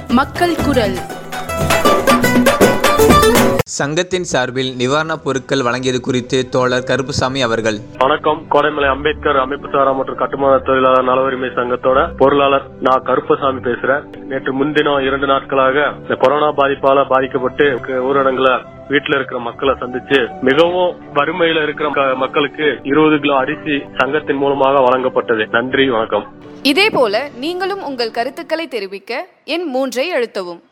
மக்கள் குரல் சங்கத்தின் சார்பில் நிவாரணப் பொருட்கள் வழங்கியது குறித்து தோழர் கருப்புசாமி அவர்கள் வணக்கம் கோடைமலை அம்பேத்கர் அமைப்பு சாரா மற்றும் கட்டுமான தொழிலாளர் நல உரிமை சங்கத்தோட பொருளாளர் நான் கருப்பசாமி பேசுறேன் நேற்று முன்தினம் இரண்டு நாட்களாக இந்த கொரோனா பாதிப்பால பாதிக்கப்பட்டு ஊரடங்குல வீட்டுல இருக்கிற மக்களை சந்திச்சு மிகவும் வறுமையில இருக்கிற க- மக்களுக்கு இருபது கிலோ அரிசி சங்கத்தின் மூலமாக வழங்கப்பட்டது நன்றி வணக்கம் இதேபோல நீங்களும் உங்கள் கருத்துக்களை தெரிவிக்க எண் மூன்றை அழுத்தவும்